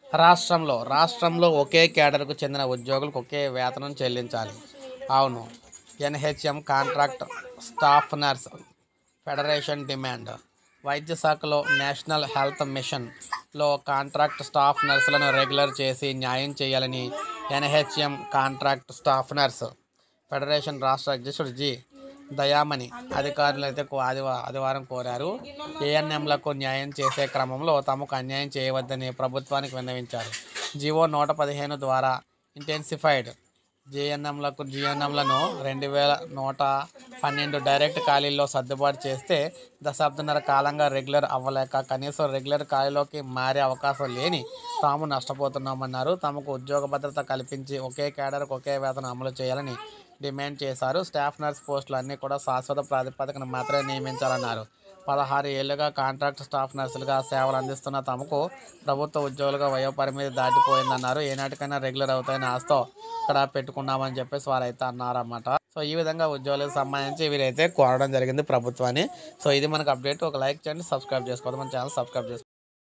రాష్ట్రంలో రాష్ట్రంలో ఒకే కేడర్కు చెందిన ఉద్యోగులకు ఒకే వేతనం చెల్లించాలి అవును NHM contract staff nurse federation demand వైద్య శాఖలో నేషనల్ హెల్త్ మిషన్లో కాంట్రాక్ట్ స్టాఫ్ నర్సులను రెగ్యులర్ చేసి న్యాయం చేయాలని NHM contract staff nurse federation రాష్ట్ర అధ్యక్షుడు జి దయామణి అధికారులు అయితే కో- ఆదివా ఆదివారం కోరారు ఏఎన్ఎంలకు న్యాయం చేసే క్రమంలో తమకు అన్యాయం చేయవద్దని ప్రభుత్వానికి విన్నవించారు జివో నూట పదిహేను ద్వారా ఇంటెన్సిఫైడ్ జేఎన్ఎంలకు జిఎన్ఎంలను రెండు వేల నూట పన్నెండు డైరెక్ట్ ఖాళీల్లో సర్దుబాటు చేస్తే దశాబ్దన్నర కాలంగా రెగ్యులర్ అవ్వలేక కనీసం రెగ్యులర్ ఖాళీలోకి మారే అవకాశం లేని తాము నష్టపోతున్నామన్నారు తమకు ఉద్యోగ భద్రత కల్పించి ఒకే కేడర్కు ఒకే వేతనం అమలు చేయాలని డిమాండ్ చేశారు స్టాఫ్ నర్స్ పోస్టులు అన్నీ కూడా శాశ్వత ప్రాతిపదికన మాత్రమే నియమించాలన్నారు పదహారు ఏళ్లుగా కాంట్రాక్ట్ స్టాఫ్ నర్సులుగా సేవలు అందిస్తున్న తమకు ప్రభుత్వ ఉద్యోగులుగా వయోపరిమితి దాటిపోయిందన్నారు ఏనాటికైనా రెగ్యులర్ అవుతాయని ఆశతో ఇక్కడ పెట్టుకున్నామని చెప్పేసి వారైతే అన్నారన్నమాట సో ఈ విధంగా ఉద్యోగులకు సంబంధించి వీరైతే కోరడం జరిగింది ప్రభుత్వాన్ని సో ఇది మనకు అప్డేట్ ఒక లైక్ చేయండి సబ్స్క్రైబ్ చేసుకోవద్దు మన ఛానల్ సబ్స్క్రైబ్ చేసుకోండి